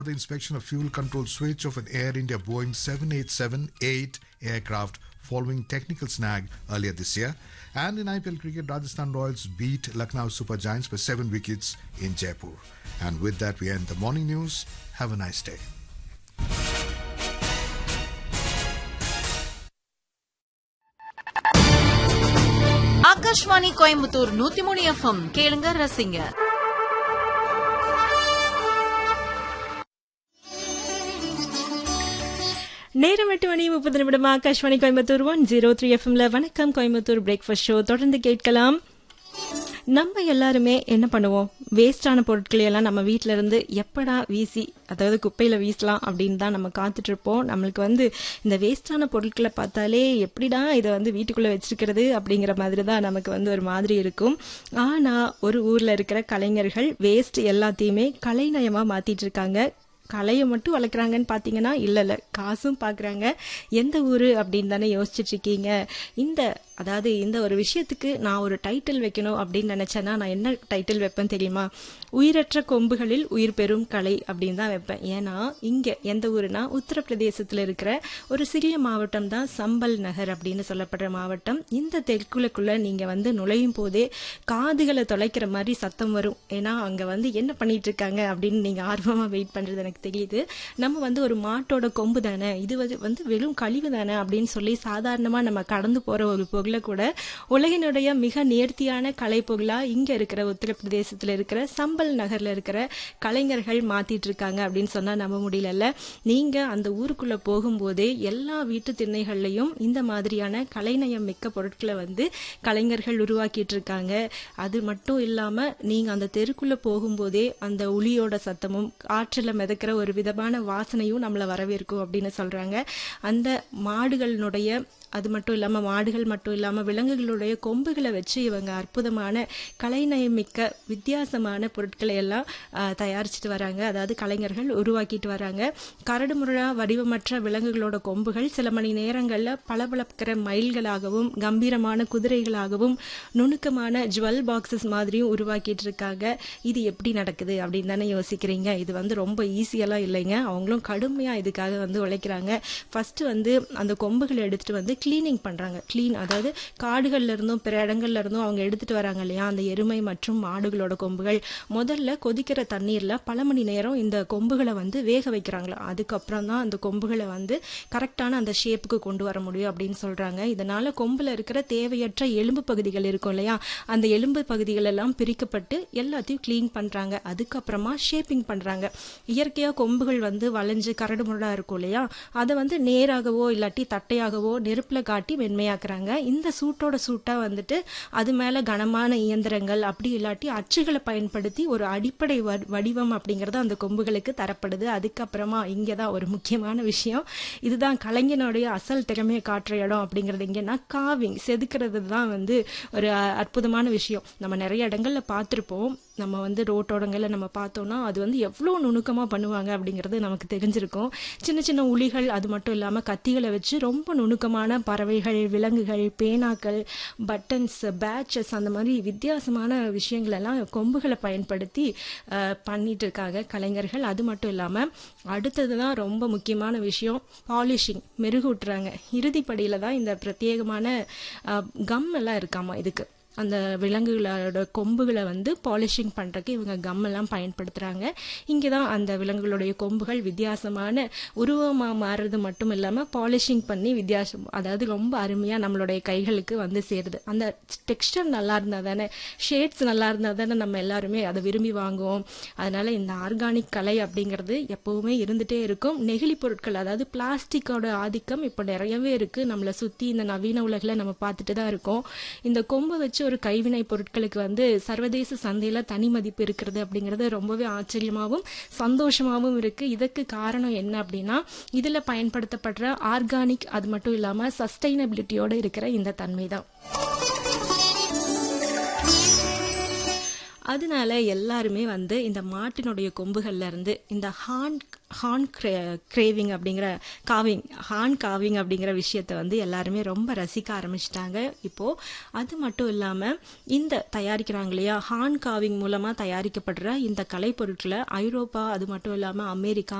the inspection of fuel control switch of an Air India Boeing 787-8 aircraft following technical snag earlier this year. And in IPL cricket, Rajasthan Royals beat Lucknow Super Giants by seven wickets in Jaipur. And with that, we end the morning news. Have a nice day. Akashvani Coimbatore நூத்தி மூணு FM கேளுங்க ரசிங்க நேரம் எட்டு மணி முப்பது நிமிடம் Akashvani Coimbatore one zero three எஃப்எம்ல வணக்கம் கோயம்புத்தூர் பிரேக்ஃபாஸ்ட் ஷோ தொடர்ந்து கேட்கலாம் நம்ம எல்லாருமே என்ன பண்ணுவோம் வேஸ்டான பொருட்களை எல்லாம் நம்ம வீட்ல இருந்து எப்படா வீசி அதாவது குப்பையில வீசலாம் அப்படின்னு தான் நம்ம காத்துட்டு இருப்போம் நம்மளுக்கு வந்து இந்த வேஸ்டான பொருட்களை பார்த்தாலே எப்படிடா இதை வந்து வீட்டுக்குள்ள வச்சிருக்கிறது அப்படிங்கிற மாதிரி தான் நமக்கு வந்து ஒரு மாதிரி இருக்கும் ஆனா ஒரு ஊர்ல இருக்கிற கலைஞர்கள் வேஸ்ட் எல்லாத்தையுமே கலைநயமா மாத்திட்டு இருக்காங்க கலையை மட்டும் வளர்க்குறாங்கன்னு பார்த்தீங்கன்னா இல்லை இல்லை காசும் பார்க்குறாங்க எந்த ஊர் அப்படின்னு தானே யோசிச்சுட்டு இருக்கீங்க இந்த அதாவது இந்த ஒரு விஷயத்துக்கு நான் ஒரு டைட்டில் வைக்கணும் அப்படின்னு நினச்சேன்னா நான் என்ன டைட்டில் வைப்பேன் தெரியுமா உயிரற்ற கொம்புகளில் உயிர் பெறும் கலை அப்படின்னு தான் வைப்பேன் ஏன்னா இங்கே எந்த ஊருனா உத்தரப்பிரதேசத்தில் இருக்கிற ஒரு சிறிய மாவட்டம் தான் சம்பல் நகர் அப்படின்னு சொல்லப்படுற மாவட்டம் இந்த தெற்குலக்குள்ள நீங்கள் வந்து நுழையும் போதே காதுகளை தொலைக்கிற மாதிரி சத்தம் வரும் ஏன்னா அங்கே வந்து என்ன பண்ணிட்டு இருக்காங்க அப்படின்னு நீங்கள் ஆர்வமாக வெயிட் பண்ணுறது எனக்கு தெரியுது நம்ம வந்து ஒரு மாட்டோட கொம்பு தானே இது வந்து வந்து வெறும் கழிவு தானே அப்படின்னு சொல்லி சாதாரணமாக நம்ம கடந்து போகிற ஒரு பொருளை கூட உலகினுடைய மிக நேர்த்தியான கலை பொருளாக இங்கே இருக்கிற உத்தரப்பிரதேசத்தில் இருக்கிற சம்பல் நகரில் இருக்கிற கலைஞர்கள் மாற்றிட்டு இருக்காங்க அப்படின்னு சொன்னால் நம்ப முடியலல்ல நீங்கள் அந்த ஊருக்குள்ளே போகும்போதே எல்லா வீட்டு திண்ணைகள்லையும் இந்த மாதிரியான கலைநயம் மிக்க பொருட்களை வந்து கலைஞர்கள் உருவாக்கிட்டு இருக்காங்க அது மட்டும் இல்லாமல் நீங்கள் அந்த தெருக்குள்ளே போகும்போதே அந்த உளியோட சத்தமும் ஆற்றில் மிதக்கிற ஒரு விதமான வாசனையும் நம்மளை வரவேற்கும் அப்படின்னு சொல்கிறாங்க அந்த மாடுகளினுடைய அது மட்டும் இல்லாமல் மாடுகள் மட்டும் இல்லாமல் விலங்குகளுடைய கொம்புகளை வச்சு இவங்க அற்புதமான கலைநயமிக்க வித்தியாசமான பொருட்களை எல்லாம் தயாரிச்சுட்டு வராங்க அதாவது கலைஞர்கள் உருவாக்கிட்டு வராங்க கரடுமுரடா வடிவமற்ற விலங்குகளோட கொம்புகள் சில மணி நேரங்களில் பளபளக்கிற மயில்களாகவும் கம்பீரமான குதிரைகளாகவும் நுணுக்கமான ஜுவல் பாக்ஸஸ் மாதிரியும் உருவாக்கிட்டு இருக்காங்க இது எப்படி நடக்குது அப்படின்னு தானே யோசிக்கிறீங்க இது வந்து ரொம்ப ஈஸியெல்லாம் இல்லைங்க அவங்களும் கடுமையாக இதுக்காக வந்து உழைக்கிறாங்க ஃபர்ஸ்ட் வந்து அந்த கொம்புகளை எடுத்துட்டு வந்து கிளீனிங் பண்ணுறாங்க க்ளீன் அதாவது காடுகள்ல இருந்தும் பிற இடங்கள்ல இருந்தும் அவங்க எடுத்துட்டு வராங்க இல்லையா அந்த எருமை மற்றும் மாடுகளோட கொம்புகள் முதல்ல கொதிக்கிற தண்ணீர்ல பல மணி நேரம் இந்த கொம்புகளை வந்து வேக வைக்கிறாங்களா அதுக்கப்புறம் தான் அந்த கொம்புகளை வந்து கரெக்டான அந்த ஷேப்புக்கு கொண்டு வர முடியும் அப்படின்னு சொல்றாங்க இதனால கொம்புல இருக்கிற தேவையற்ற எலும்பு பகுதிகள் இருக்கும் இல்லையா அந்த எலும்பு பகுதிகள் எல்லாம் பிரிக்கப்பட்டு எல்லாத்தையும் க்ளீன் பண்றாங்க அதுக்கப்புறமா ஷேப்பிங் பண்றாங்க இயற்கையா கொம்புகள் வந்து வளைஞ்சு கரடு முரடா இருக்கும் இல்லையா அதை வந்து நேராகவோ இல்லாட்டி தட்டையாகவோ நெருப்புல காட்டி மென்மையாக்குறாங்க இந்த சூட்டோட சூட்டா வந்துட்டு அது மேல கனமான இயந்திரங்கள் அப்படி இல்லாட்டி அச்சுகளை பயன்படுத்தி ஒரு அடிப்படை வடிவம் அப்படிங்கிறது அந்த கொம்புகளுக்கு தரப்படுது அதுக்கப்புறமா இங்கே தான் ஒரு முக்கியமான விஷயம் இதுதான் கலைஞனுடைய அசல் திறமையை காட்டுற இடம் அப்படிங்கிறது எங்கன்னா காவிங் செதுக்கிறது தான் வந்து ஒரு அற்புதமான விஷயம் நம்ம நிறைய இடங்கள்ல பார்த்துருப்போம் நம்ம வந்து ரோட்டோடங்களில் நம்ம பார்த்தோம்னா அது வந்து எவ்வளோ நுணுக்கமாக பண்ணுவாங்க அப்படிங்கிறது நமக்கு தெரிஞ்சிருக்கும் சின்ன சின்ன உளிகள் அது மட்டும் இல்லாமல் கத்திகளை வச்சு ரொம்ப நுணுக்கமான பறவைகள் விலங்குகள் பேனாக்கள் பட்டன்ஸ் பேட்சஸ் அந்த மாதிரி வித்தியாசமான விஷயங்கள் எல்லாம் கொம்புகளை பயன்படுத்தி பண்ணிட்டு இருக்காங்க கலைஞர்கள் அது மட்டும் இல்லாமல் அடுத்தது தான் ரொம்ப முக்கியமான விஷயம் பாலிஷிங் மெருகூட்டுறாங்க இறுதிப்படியில் தான் இந்த பிரத்யேகமான கம் எல்லாம் இருக்காமா இதுக்கு அந்த விலங்குகளோட கொம்புகளை வந்து பாலிஷிங் பண்ணுறதுக்கு இவங்க கம் எல்லாம் பயன்படுத்துகிறாங்க இங்கே தான் அந்த விலங்குகளுடைய கொம்புகள் வித்தியாசமான உருவமாக மாறுறது மட்டும் இல்லாமல் பாலிஷிங் பண்ணி வித்தியாசம் அதாவது ரொம்ப அருமையாக நம்மளுடைய கைகளுக்கு வந்து சேருது அந்த டெக்ஸ்டர் நல்லா இருந்தால் தானே ஷேட்ஸ் நல்லா இருந்தால் தானே நம்ம எல்லாருமே அதை விரும்பி வாங்குவோம் அதனால் இந்த ஆர்கானிக் கலை அப்படிங்கிறது எப்போவுமே இருந்துகிட்டே இருக்கும் நெகிழி பொருட்கள் அதாவது பிளாஸ்டிக்கோட ஆதிக்கம் இப்போ நிறையவே இருக்குது நம்மளை சுற்றி இந்த நவீன உலகில் நம்ம பார்த்துட்டு தான் இருக்கோம் இந்த கொம்பை வச்சு ஒரு கைவினை பொருட்களுக்கு வந்து சர்வதேச சந்தையில தனி மதிப்பு இருக்கிறது அப்படிங்கிறது ரொம்பவே ஆச்சரியமாகவும் சந்தோஷமாகவும் இருக்கு இதுக்கு காரணம் என்ன அப்படின்னா இதுல பயன்படுத்தப்படுற ஆர்கானிக் அது மட்டும் இல்லாம சஸ்டைனபிலிட்டியோட இருக்கிற இந்த தன்மை தான் அதனால எல்லாருமே வந்து இந்த மாட்டினுடைய கொம்புகள்ல இருந்து இந்த ஹார்ன் ஹார்ன் கிரேவிங் அப்படிங்கிற காவிங் ஹார்ன் காவிங் அப்படிங்கிற விஷயத்தை வந்து எல்லாருமே ரொம்ப ரசிக்க ஆரம்பிச்சிட்டாங்க இப்போ அது மட்டும் இல்லாம இந்த தயாரிக்கிறாங்க இல்லையா ஹார்ன் காவிங் மூலமா தயாரிக்கப்படுற இந்த கலைப்பொருட்களை ஐரோப்பா அது மட்டும் இல்லாம அமெரிக்கா